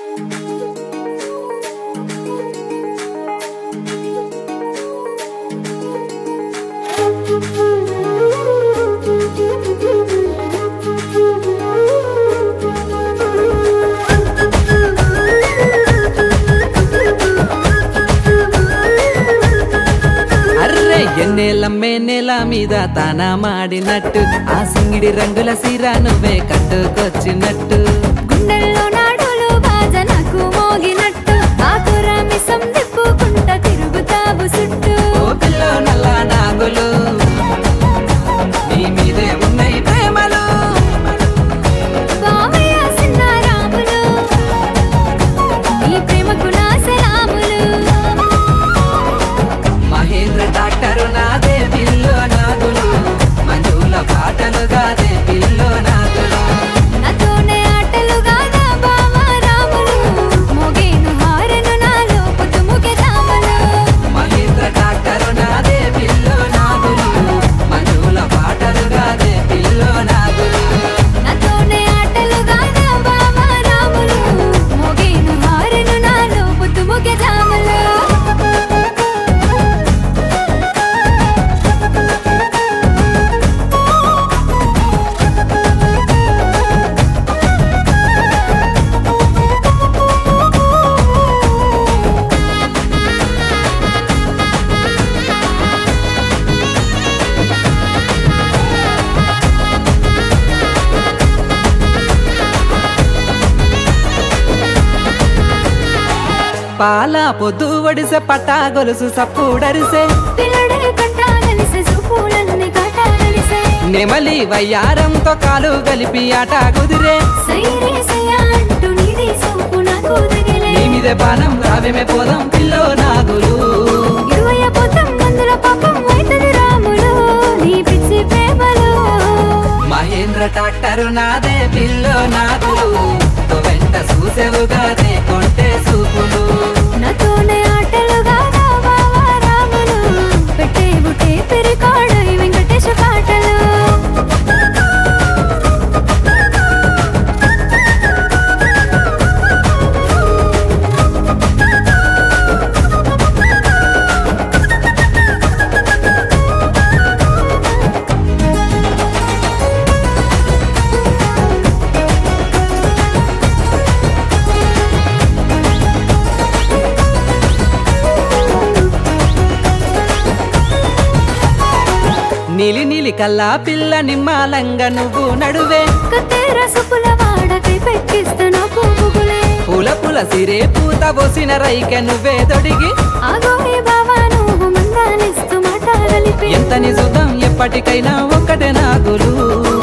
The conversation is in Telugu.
అర్రే ఎన్నేలమ్మే నేల మీద తానా మాడినట్టు ఆ సింగిడి రంగుల సీర నువ్వే కట్టుకొచ్చినట్టు గుండెల్లో నాడులు బాజనకు మోగినట్టు ఆకుర మిసం తిప్పుకుంటా తిరుగుతావు చుట్టూ ఓ పిల్లో నల్ల నాగులు నీ మీదే ఉన్నాయి ప్రేమలు బావయ్య సిన్న రాములు ఈ ప్రేమకు నా సలాములు మహేంద్ర డాక్టరు నాదే పిల్లో నాగులు మంజుల పాటలు గాదే పిల్లో నాగులు నాతోనే ఆటలుగా నా బావ రాములు మోగేను హారను నాలో పుట్టుముఖ జాములు మహేంద్ర డాక్టరు నాదే పిల్లో నాగులు మంజుల పాటలు గాదే పిల్లో నాగులు నాతోనే ఆటలుగా నా బావ రాములు మోగేను హారను నాలో పుట్టుముఖ జాములు పాల పొద్దు ఒడిసె పట్టా గొలుసు సప్పుడరిసే పిల్లడే కట్టాలనిసే చూపులన్నీ కాటాలనిసే నెమలి వయ్యారంతో కాలు గలిపి ఆట కుదిరే సైరే సయ్యా అంటూ నీది సోపు నాకు తగిలే నీ మీద బాణం రావేమే పోదాం పిల్లో నాగులు ఇరువయ్య పోతం మందుల పాపం అయితది రాములు నీ పిచ్చి ప్రేమలు మహేంద్ర డాక్టరు నాదే పిల్లో నాగులు తో వెంట చూసేవుగాదే కొంటే సూపులు నాతోనే ఆటలుగా నా బావ రాములు పెట్టే బుట్టే పెరికాడు వెంకటేశ పాటలు నీలి నీలి కల్లా పిల్ల నిమ్మాలంగా నువ్వు నడువే కత్తెర సుపుల వాడకై పెట్టిస్తా నాకు బుగులే పూల పూల సిరే పూత పోసిన రైకె నువ్వే తొడిగి ఆగోయే బావా నువ్వు మందాలిస్తూ మాట కలిపి ఎంత నిజుదాం ఎప్పటికైనా ఒక్కటే నాగులు